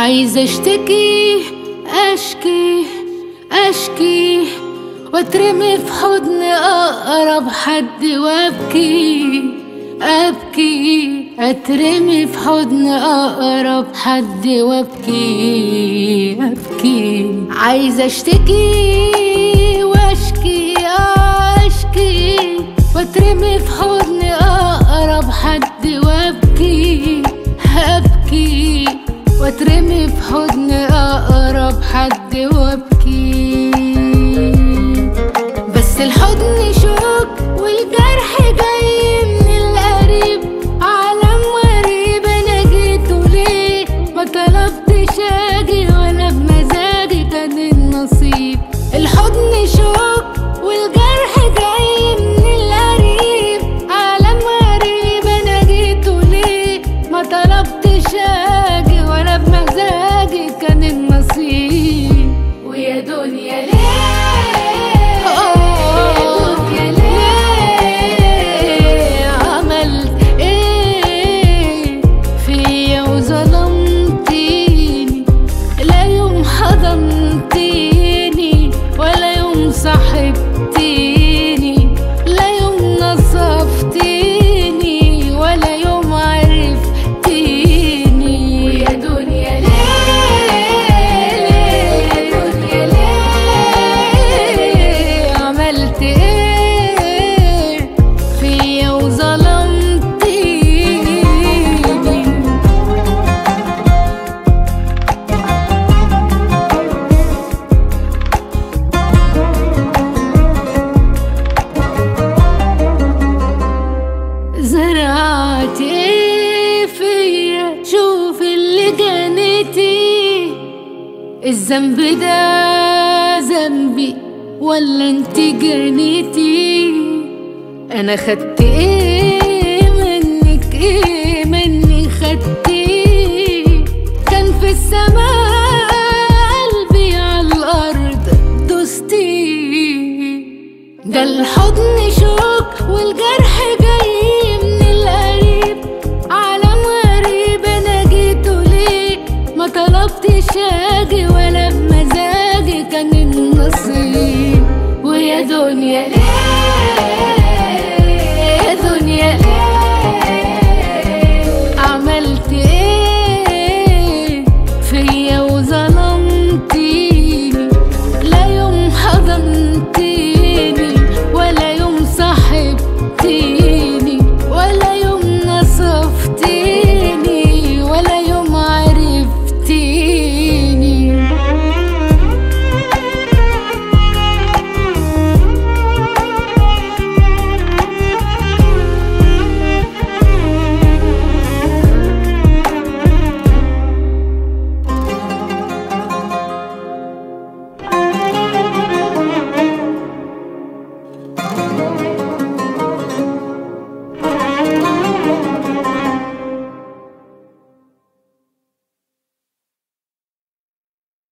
عايزة اشتكي اشكي اشكي واترمي في حضن اقرب حد وابكي ابكي اترمي في حضن اقرب حد وابكي ابكي عايزة اشتكي واشكي اشكي واترمي في حضن اقرب حد وابكي هبكي واترمي في حضن اقرب حد وابكي بس الحضن شوك والجرح جاي من القريب عالم غريب انا جيته ليه ما طلبتش اجي ولا بمزاجي كان النصيب الحضن شوك والجرح جاي من القريب عالم غريب انا جيته ليه ما طلبتش اجي ولا بمزاجي كان النصيب ويا دنيا ليه يا ليه عملت ايه فيا وظلمتيني لا يوم حضنتيني ولا يوم صاحبتيني لا يوم نصفتيني ولا يوم عرفتيني ويا دنيا ليه يا دنيا ليه عملت ايه فيا وظلمتيني زرعت ايه فيا شوف اللي جنيتي الذنب ده ذنبي ولا انت جنيتي انا خدت ايه منك ايه مني خدتي كان في السماء قلبي على الارض دوستي ده الحضن شوك والجرح